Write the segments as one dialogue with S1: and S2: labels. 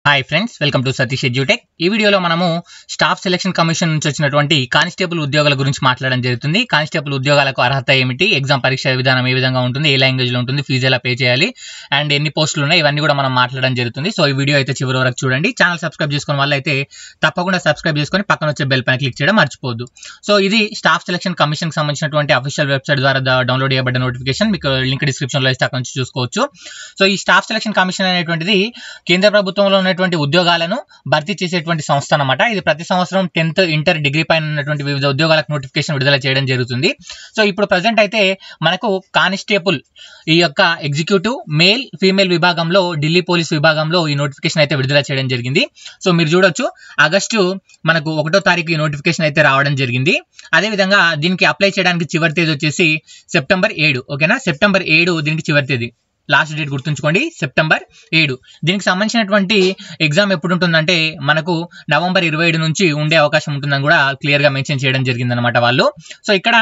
S1: hi friends welcome to Satish Edutech ఈ వీడియోలో మనము స్టాఫ్ సెలక్షన్ కమిషన్ నుంచి వచ్చినటువంటి కానిస్టేబుల్ ఉద్యోగాల గురించి మాట్లాడడం జరుగుతుంది కానిస్టేబుల్ ఉద్యోగాలకు అర్హత ఏమిటి ఎగ్జామ్ పరీక్ష విధానం ఏ విధంగా ఉంటుంది ఏ లాంగ్వేజ్ లో ఉంటుంది ఫీజు ఎలా పే చేయాలి అండ్ ఎన్ని పోస్టులు ఉన్నాయి ఇవన్నీ కూడా మనం మాట్లాడడం జరుగుతుంది సో ఈ వీడియో అయితే చివరి వరకు చూడండి ఛానల్ సబ్స్క్రైబ్ చేసుకున్న వాళ్ళు అయితే తప్పకుండా సబ్స్క్రైబ్ చేసుకొని పక్కన వచ్చే బెల్ పైన క్లిక్ చేయడం మర్చిపోవద్దు సో ఇది స్టాఫ్ సెలక్షన్ కమిషన్ సంబంధించినటువంటి అఫీషియల్ వెబ్సైట్ ద్వారా డౌన్లోడ్ చేయబడ్డ నోటిఫికేషన్ మీకు లింక్ డిస్క్రిప్షన్ లో ఇస్తే అక్కడ నుంచి చూసుకోవచ్చు సో ఈ స్టాఫ్ సెలక్షన్ కమిషన్ అనేటువంటిది కేంద్ర ప్రభుత్వంలో ఉన్నటువంటి ఉద్యోగాలను భర్తీ చేసేటువంటి సంస్థ అన్నమాట ఇది ప్రతి సంవత్సరం టెన్త్ ఇంటర్ డిగ్రీ పైన ఉన్నటువంటి వివిధ ఉద్యోగాలకు నోటిఫికేషన్ విడుదల చేయడం జరుగుతుంది సో ఇప్పుడు ప్రజెంట్ అయితే మనకు కానిస్టేబుల్ ఈ యొక్క ఎగ్జిక్యూటివ్ మేల్ ఫీమేల్ విభాగంలో ఢిల్లీ పోలీస్ విభాగంలో ఈ నోటిఫికేషన్ అయితే విడుదల చేయడం జరిగింది సో మీరు చూడొచ్చు ఆగస్టు మనకు ఒకటో తారీఖు ఈ నోటిఫికేషన్ అయితే రావడం జరిగింది అదేవిధంగా దీనికి అప్లై చేయడానికి చివరి తేదీ వచ్చేసి సెప్టెంబర్ ఏడు ఓకేనా సెప్టెంబర్ ఏడు దీనికి చివరి తేదీ లాస్ట్ డేట్ గుర్తుంచుకోండి సెప్టెంబర్ ఏడు దీనికి సంబంధించినటువంటి ఎగ్జామ్ ఎప్పుడు ఉంటుందంటే మనకు నవంబర్ ఇరవై ఏడు నుంచి ఉండే అవకాశం ఉంటుందని కూడా క్లియర్ గా మెన్షన్ చేయడం జరిగిందనమాట వాళ్ళు సో ఇక్కడ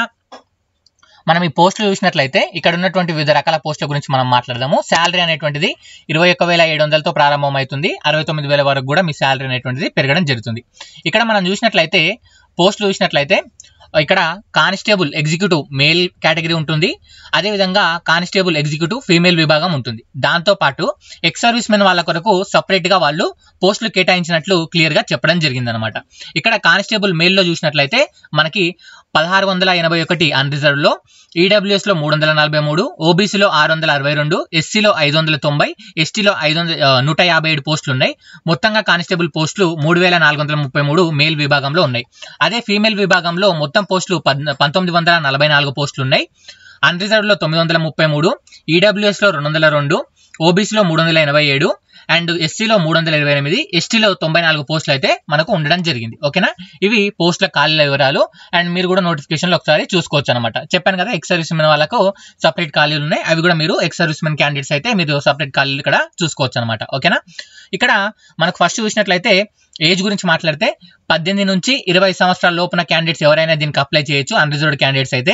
S1: మనం ఈ పోస్టులు చూసినట్లయితే ఇక్కడ ఉన్నటువంటి వివిధ రకాల పోస్టుల గురించి మనం మాట్లాడదాము శాలరీ అనేటువంటిది ఇరవై ఒక్క వేల ఏడు వందలతో ప్రారంభం అవుతుంది అరవై తొమ్మిది వేల వరకు కూడా మీ శాలరీ అనేటువంటిది పెరగడం జరుగుతుంది ఇక్కడ మనం చూసినట్లయితే పోస్టులు చూసినట్లయితే ఇక్కడ కానిస్టేబుల్ ఎగ్జిక్యూటివ్ మేల్ కేటగిరీ ఉంటుంది అదేవిధంగా కానిస్టేబుల్ ఎగ్జిక్యూటివ్ ఫీమేల్ విభాగం ఉంటుంది దాంతో పాటు ఎక్స్ సర్వీస్ మెన్ వాళ్ళ కొరకు సపరేట్ గా వాళ్ళు పోస్టులు కేటాయించినట్లు క్లియర్ గా చెప్పడం జరిగింది అనమాట ఇక్కడ కానిస్టేబుల్ మేల్ లో చూసినట్లయితే మనకి పదహారు వందల ఎనభై ఒకటి అన్రిజర్వ్ లో ఈడబ్ల్యూఎస్ లో మూడు వందల నలభై మూడు ఓబీసీలో ఆరు వందల అరవై రెండు ఎస్సీలో ఐదు వందల తొంభై ఎస్టీలో ఐదు వందల నూట యాభై ఏడు పోస్టులు ఉన్నాయి మొత్తంగా కానిస్టేబుల్ పోస్టులు మూడు వేల నాలుగు వందల ముప్పై మూడు మేల్ విభాగంలో ఉన్నాయి అదే ఫీమేల్ విభాగంలో మొత్తం పోస్టులు పంతొమ్మిది వందల నలభై నాలుగు పోస్టులు ఉన్నాయి అన్రిజర్వ్ లో తొమ్మిది వందల ముప్పై మూడు ఈడబ్ల్యూఎస్ లో రెండు వందల రెండు ఓబీసీలో మూడు వందల ఎనభై ఏడు అండ్ ఎస్సీలో మూడు వందల ఇరవై ఎనిమిది ఎస్టీలో తొంభై నాలుగు పోస్టులు అయితే మనకు ఉండడం జరిగింది ఓకేనా ఇవి పోస్టుల ఖాళీల వివరాలు అండ్ మీరు కూడా నోటిఫికేషన్లో ఒకసారి చూసుకోవచ్చు అనమాట చెప్పాను కదా ఎక్స్ సర్వీస్ మెన్ వాళ్ళకు సపరేట్ ఖాళీలు ఉన్నాయి అవి కూడా మీరు ఎక్స్ సర్వీస్ మెన్ క్యాండిడేట్స్ అయితే మీరు సపరేట్ ఖాళీలు ఇక్కడ చూసుకోవచ్చు అనమాట ఓకేనా ఇక్కడ మనకు ఫస్ట్ చూసినట్లయితే ఏజ్ గురించి మాట్లాడితే పద్దెనిమిది నుంచి ఇరవై సంవత్సరాల లోపున క్యాండిడేట్స్ ఎవరైనా దీనికి అప్లై చేయొచ్చు అన్రిజర్వ్డ్ క్యాండిడేట్స్ అయితే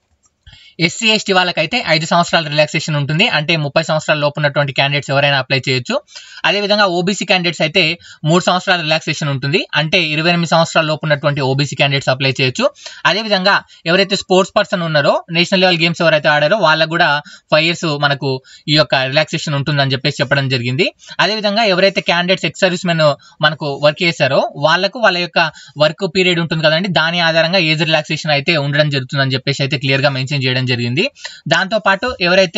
S1: ఎస్సీ ఎస్టీ వాళ్ళకైతే ఐదు సంవత్సరాల రిలాక్సేషన్ ఉంటుంది అంటే ముప్పై సంవత్సరాల లోపు ఉన్నటువంటి క్యాండిడేట్స్ ఎవరైనా అప్లై చేయొచ్చు అదేవిధంగా ఓబీసీ క్యాండిడేట్స్ అయితే మూడు సంవత్సరాల రిలాక్సేషన్ ఉంటుంది అంటే ఇరవై ఎనిమిది సంవత్సరాల లోపు ఉన్నటువంటి ఓబీసీ క్యాండిడేట్స్ అప్లై చేయొచ్చు అదేవిధంగా ఎవరైతే స్పోర్ట్స్ పర్సన్ ఉన్నారో నేషనల్ లెవెల్ గేమ్స్ ఎవరైతే ఆడారో వాళ్ళకు కూడా ఫైవ్ ఇయర్స్ మనకు ఈ యొక్క రిలాక్సేషన్ ఉంటుందని చెప్పేసి చెప్పడం జరిగింది అదేవిధంగా ఎవరైతే క్యాండిడేట్స్ ఎక్స్ సర్వీస్ మెన్ మనకు వర్క్ చేశారో వాళ్ళకు వాళ్ళ యొక్క వర్క్ పీరియడ్ ఉంటుంది కదండి దాని ఆధారంగా ఏజ్ రిలాక్సేషన్ అయితే ఉండడం జరుగుతుందని చెప్పేసి అయితే క్లియర్ గా మెన్షన్ చేయడం జరిగింది దాంతో పాటు ఎవరైతే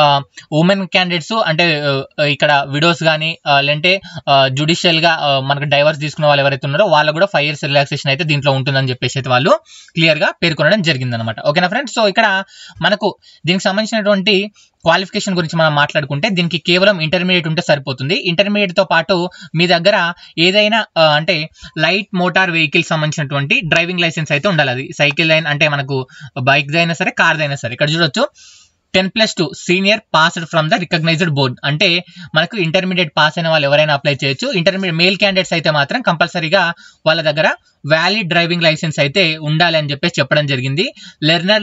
S1: ఉమెన్ క్యాండిడేట్స్ అంటే ఇక్కడ విడోస్ కానీ లేదంటే జుడిషియల్ గా మనకు డైవర్స్ తీసుకున్న వాళ్ళు ఎవరైతే ఉన్నారో వాళ్ళు కూడా ఫైవ్ ఇయర్స్ రిలాక్సేషన్ అయితే దీంట్లో ఉంటుందని చెప్పేసి అయితే వాళ్ళు క్లియర్ గా పేర్కొనడం జరిగింది అనమాట ఓకేనా ఫ్రెండ్స్ సో ఇక్కడ మనకు దీనికి సంబంధించినటువంటి క్వాలిఫికేషన్ గురించి మనం మాట్లాడుకుంటే దీనికి కేవలం ఇంటర్మీడియట్ ఉంటే సరిపోతుంది ఇంటర్మీడియట్ తో పాటు మీ దగ్గర ఏదైనా అంటే లైట్ మోటార్ వెహికల్ సంబంధించినటువంటి డ్రైవింగ్ లైసెన్స్ అయితే ఉండాలి అది సైకిల్ అయినా అంటే మనకు బైక్ అయినా సరే కార్ అయినా సరే ఇక్కడ చూడొచ్చు ten plus two senior passed from the recognised board అంటే మనకు ఇంటర్మీడియట్ పాస్ అయిన వాళ్ళు ఎవరైనా అప్లై చేయొచ్చు ఇంటర్మీడియట్ మేల్ క్యాండిడేట్స్ అయితే మాత్రం కంపల్సరీగా వాళ్ళ దగ్గర వ్యాలిడ్ డ్రైవింగ్ లైసెన్స్ అయితే ఉండాలి అని చెప్పేసి చెప్పడం జరిగింది లెర్నర్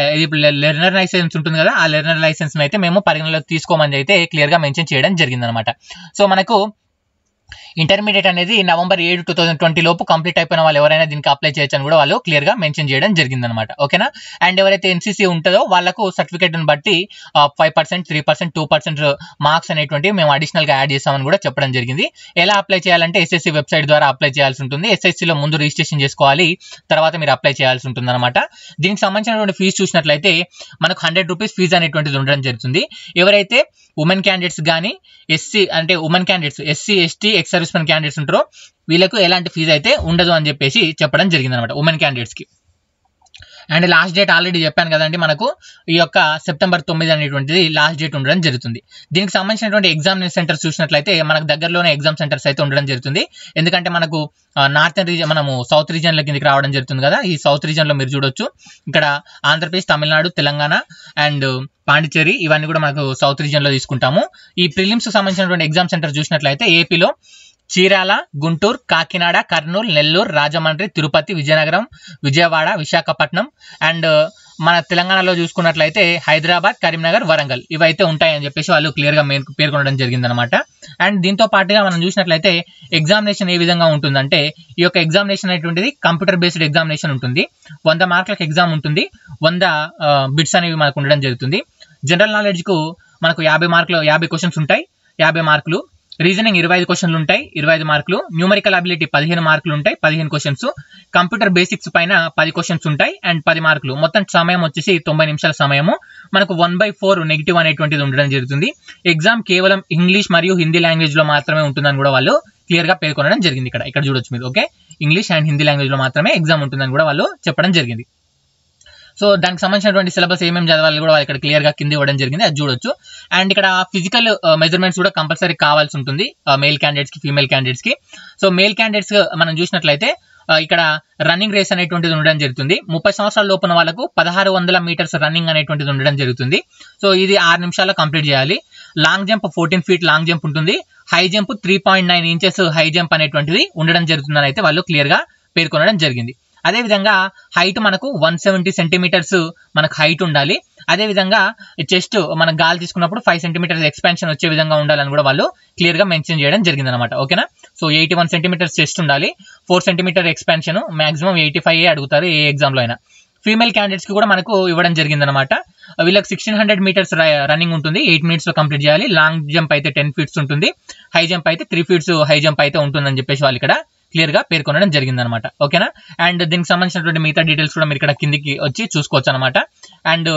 S1: లెర్నర్ లైసెన్స్ ఉంటుంది కదా ఆ లెర్నర్ లైసెన్స్ అయితే మేము పరిగణలోకి తీసుకోమని అయితే క్లియర్ గా మెన్షన్ చేయడం జరిగింది అనమాట సో మనకు ఇంటర్మీడియట్ అనేది నవంబర్ ఏడు టూ థౌసండ్ ట్వంటీ లోపు కంప్లీట్ అయిపోయిన వాళ్ళు ఎవరైనా దీనికి అప్లై చేయొచ్చు అని కూడా వాళ్ళు క్లియర్ గా మెన్షన్ చేయడం జరిగిందనమాట ఓకేనా అండ్ ఎవరైతే ఎన్సీసీ ఉంటుందో వాళ్ళకు సర్టిఫికేట్ బట్టి five percent three percent two percent marks అనేటువంటి మేము అడిషనల్ గా యాడ్ చేస్తామని కూడా చెప్పడం జరిగింది ఎలా అప్లై చేయాలంటే ఎస్ఎస్సీ వెబ్సైట్ ద్వారా అప్లై చేయాల్సి ఉంటుంది ఎస్ఎస్సీలో ముందు రిజిస్ట్రేషన్ చేసుకోవాలి తర్వాత మీరు అప్లై చేయాల్సి ఉంటుంది అనమాట దీనికి సంబంధించినటువంటి ఫీజు చూసినట్లయితే మనకు హండ్రెడ్ రూపీస్ ఫీజు అనేటువంటిది ఉండడం జరుగుతుంది ఎవరైతే ఉమెన్ క్యాండిడేట్స్ కానీ ఎస్సీ అంటే women candidates SC ST ex service men candidates ఉంటారో వీళ్ళకు ఎలాంటి ఫీజు అయితే ఉండదు అని చెప్పేసి చెప్పడం జరిగింది అనమాట ఉమెన్ క్యాండిడేట్స్ కి అండ్ లాస్ట్ డేట్ ఆల్రెడీ చెప్పాను కదండి మనకు ఈ యొక్క సెప్టెంబర్ తొమ్మిది అనేటువంటిది లాస్ట్ డేట్ ఉండడం జరుగుతుంది దీనికి సంబంధించినటువంటి ఎగ్జామ్ సెంటర్స్ చూసినట్లయితే మనకు దగ్గరలోనే ఎగ్జామ్ సెంటర్స్ అయితే ఉండడం జరుగుతుంది ఎందుకంటే మనకు నార్థన్ రీజన్ మనము సౌత్ రీజన్ల కిందకి రావడం జరుగుతుంది కదా ఈ సౌత్ రీజన్లో మీరు చూడొచ్చు ఇక్కడ ఆంధ్రప్రదేశ్ తమిళనాడు తెలంగాణ అండ్ పాండిచేరి ఇవన్నీ కూడా మనకు సౌత్ రీజన్లో తీసుకుంటాము ఈ ప్రిలిమ్స్ సంబంధించినటువంటి ఎగ్జామ్ సెంటర్ చూసినట్లయితే ఏపీలో చీరాల గుంటూరు కాకినాడ కర్నూలు నెల్లూరు రాజమండ్రి తిరుపతి విజయనగరం విజయవాడ విశాఖపట్నం అండ్ మన తెలంగాణలో చూసుకున్నట్లయితే హైదరాబాద్ కరీంనగర్ వరంగల్ ఇవైతే ఉంటాయని చెప్పేసి వాళ్ళు క్లియర్గా పేర్కొనడం జరిగిందనమాట అండ్ దీంతో పాటుగా మనం చూసినట్లయితే ఎగ్జామినేషన్ ఏ విధంగా ఉంటుందంటే ఈ యొక్క ఎగ్జామినేషన్ అనేటువంటిది కంప్యూటర్ బేస్డ్ ఎగ్జామినేషన్ ఉంటుంది వంద మార్కులకు ఎగ్జామ్ ఉంటుంది వంద బిట్స్ అనేవి మనకు ఉండడం జరుగుతుంది జనరల్ నాలెడ్జ్కు మనకు యాభై మార్కులు యాభై క్వశ్చన్స్ ఉంటాయి యాభై మార్కులు రీజనింగ్ ఇరవై ఐదు క్వశ్చన్లు ఉంటాయి ఇరవై ఐదు మార్కులు న్యూమరికల్ అబిలిటీ పదిహేను మార్కులు ఉంటాయి పదిహేను క్వశ్చన్స్ కంప్యూటర్ బేసిక్స్ పైన పది క్వశ్చన్స్ ఉంటాయి అండ్ పది మార్కులు మొత్తం సమయం వచ్చేసి తొంభై నిమిషాల సమయము మనకు వన్ బై ఫోర్ నెగిటివ్ అనేటువంటిది ఉండడం జరుగుతుంది ఎగ్జామ్ కేవలం ఇంగ్లీష్ మరియు హిందీ లాంగ్వేజ్ లో మాత్రమే ఉంటుందని కూడా వాళ్ళు క్లియర్ గా పేర్కొనడం జరిగింది ఇక్కడ ఇక్కడ చూడొచ్చు మీరు okay English and Hindi language లో మాత్రమే ఎగ్జామ్ ఉంటుందని కూడా వాళ్ళు చెప్పడం జరిగింది సో దానికి సంబంధించినటువంటి సిలబస్ ఏమేమి చదవాలి కూడా వాళ్ళు ఇక్కడ క్లియర్ గా కింద ఇవ్వడం జరిగింది అది చూడొచ్చు అండ్ ఇక్కడ ఫిజికల్ మెజర్మెంట్స్ కూడా కంపల్సరీ కావాల్సి ఉంటుంది మేల్ క్యాండిడేట్స్ కి ఫీమేల్ క్యాండిడేట్స్ కి సో మేల్ క్యాండిడేట్స్ మనం చూసినట్లయితే ఇక్కడ రన్నింగ్ రేస్ అనేటువంటిది ఉండడం జరుగుతుంది ముప్పై సంవత్సరాల లోపున వాళ్ళకు పదహారు వందల మీటర్స్ రన్నింగ్ అనేటువంటిది ఉండడం జరుగుతుంది సో ఇది ఆరు నిమిషాల్లో కంప్లీట్ చేయాలి long jump fourteen feet long jump ఉంటుంది high jump three point nine inches high jump అనేటువంటిది ఉండడం జరుగుతుందని అయితే వాళ్ళు క్లియర్ గా పేర్కొనడం జరిగింది అదేవిధంగా హైట్ మనకు వన్ సెవెంటీ సెంటీమీటర్స్ మనకు హైట్ ఉండాలి అదేవిధంగా చెస్ట్ మనం గాలి తీసుకున్నప్పుడు ఫైవ్ సెంటీమీటర్స్ ఎక్స్పాన్షన్ వచ్చే విధంగా ఉండాలని కూడా వాళ్ళు క్లియర్ గా మెన్షన్ చేయడం జరిగింది అనమాట ఓకేనా so eighty one centimetres chest ఉండాలి four centimetre expansion maximum eighty five అడుగుతారు ఏ ఎగ్జామ్ లో అయినా ఫీమేల్ క్యాండిడేట్స్ కి కూడా మనకు ఇవ్వడం జరిగింది అనమాట వీళ్ళకి సిక్స్టీన్ హండ్రెడ్ మీటర్స్ రన్నింగ్ ఉంటుంది ఎయిట్ మినిట్స్ లో కంప్లీట్ చేయాలి లాంగ్ జంప్ అయితే టెన్ ఫీట్స్ ఉంటుంది హై జంప్ అయితే త్రీ ఫీట్స్ హై జంప్ అయితే ఉంటుందని చెప్పేసి వాళ్ళు ఇక్కడ క్లియర్ గా పేర్కొనడం జరిగింది అనమాట ఓకేనా అండ్ దీనికి సంబంధించినటువంటి మిగతా డీటెయిల్స్ కూడా మీరు ఇక్కడ కిందికి వచ్చి చూసుకోవచ్చు అనమాట అండ్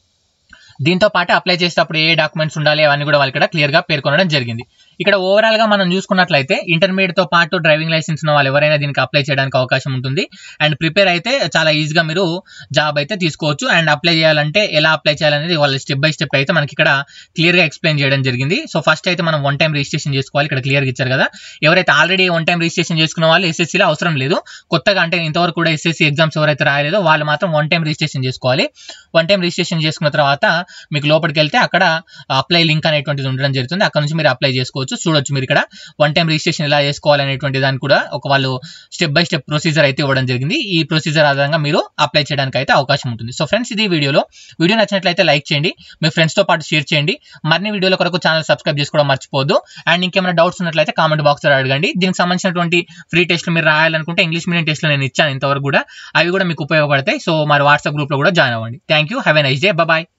S1: దీంతో పాటు అప్లై చేసేటప్పుడు ఏ డాక్యుమెంట్స్ ఉండాలి అవన్నీ కూడా వాళ్ళు ఇక్కడ క్లియర్ గా పేర్కొనడం జరిగింది ఇక్కడ ఓవరాల్ గా మనం చూసుకున్నట్లయితే ఇంటర్మీడియట్ తో పాటు డ్రైవింగ్ లైసెన్స్ ఉన్న వాళ్ళు ఎవరైనా దీనికి అప్లై చేయడానికి అవకాశం ఉంటుంది అండ్ ప్రిపేర్ అయితే చాలా ఈజీగా మీరు జాబ్ అయితే తీసుకోవచ్చు అండ్ అప్లై చేయాలంటే ఎలా అప్లై చేయాలనేది వాళ్ళు స్టెప్ బై స్టెప్ అయితే మనకి ఇక్కడ క్లియర్ గా ఎక్స్ప్లెయిన్ చేయడం జరిగింది సో ఫస్ట్ అయితే మనం వన్ టైం రిజిస్ట్రేషన్ చేసుకోవాలి ఇక్కడ క్లియర్ గా ఇచ్చారు కదా ఎవరైతే ఆల్రెడీ వన్ టైం రిజిస్ట్రేషన్ చేసుకున్న వాళ్ళు ఎస్ఎస్సీలో అవసరం లేదు కొత్తగా అంటే ఇంతవరకు కూడా ఎస్ఎస్సీ ఎగ్జామ్స్ ఎవరైతే రాయలేదో వాళ్ళు మాత్రం వన్ టైం రిజిస్ట్రేషన్ చేసుకోవాలి వన్ టైం రిజిస్ట్రేషన్ చేసుకున్న తర్వాత మీకు లోపలికి వెళ్తే అక్కడ అప్లై లింక్ అనేటువంటిది ఉండడం జరుగుతుంది అక్కడ నుంచి మీరు అప్లై చేసుకోవచ్చు చూడొచ్చు మీరు ఇక్కడ వన్ టైం రిజిస్ట్రేషన్ ఎలా చేసుకోవాలనేటువంటి దాన్ని కూడా ఒక వాళ్ళు స్టెప్ బై స్టెప్ ప్రొసీజర్ అయితే ఇవ్వడం జరిగింది ఈ ప్రొసీజర్ ఆధారంగా మీరు అప్లై చేయడానికి అయితే అవకాశం ఉంటుంది సో ఫ్రెండ్స్ ఇది వీడియోలో వీడియో నచ్చినట్లయితే లైక్ చేయండి మీ ఫ్రెండ్స్తో పాటు షేర్ చేయండి మరిన్ని వీడియోల కొరకు ఛానల్ సబ్స్క్రైబ్ చేసుకోవడం మర్చిపోవద్దు అండ్ ఇంకేమైనా డౌట్స్ ఉన్నట్లయితే కామెంట్ బాక్స్లో అడగండి దీనికి సంబంధించినటువంటి ఫ్రీ టెస్ట్లు మీరు రాయాలనుకుంటే ఇంగ్లీష్ మీడియం టెస్ట్లు నేను ఇచ్చాను ఇంతవరకు కూడా అవి కూడా మీకు ఉపయోగపడతాయి సో మరి వాట్సాప్ గ్రూప్లో కూడా జాయిన్ అవ్వండి thank you have a nice day bye